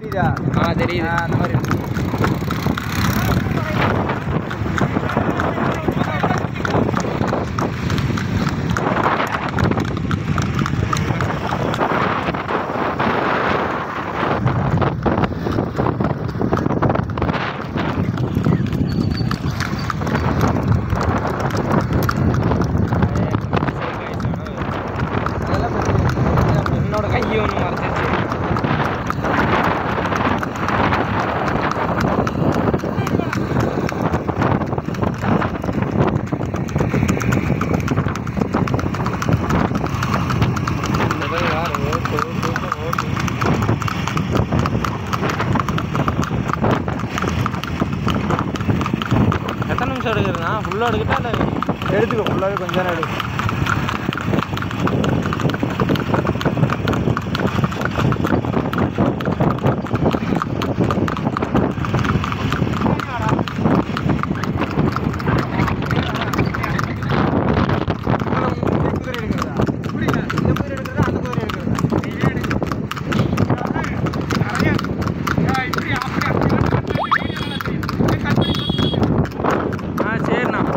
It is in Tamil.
தெரியுதா ஆ தெரியுது ஆ, அந்த மாதிரி இருக்கு. அதெல்லாம் பிரச்சனை இல்லை. என்னோட கையை ஒன்று மறைச்சிருச்சு இந்த போய் யாரு? ஓட்டு, ஓட்டு, ஓட்டு. எத்தனை நிமிஷம் எடுக்குதுண்ணா ஃபுல்லாக எடுக்கிட்டா இல்லை எடுத்துக்கோ ஃபுல்லாகவே கொஞ்சம் நேரம் எடு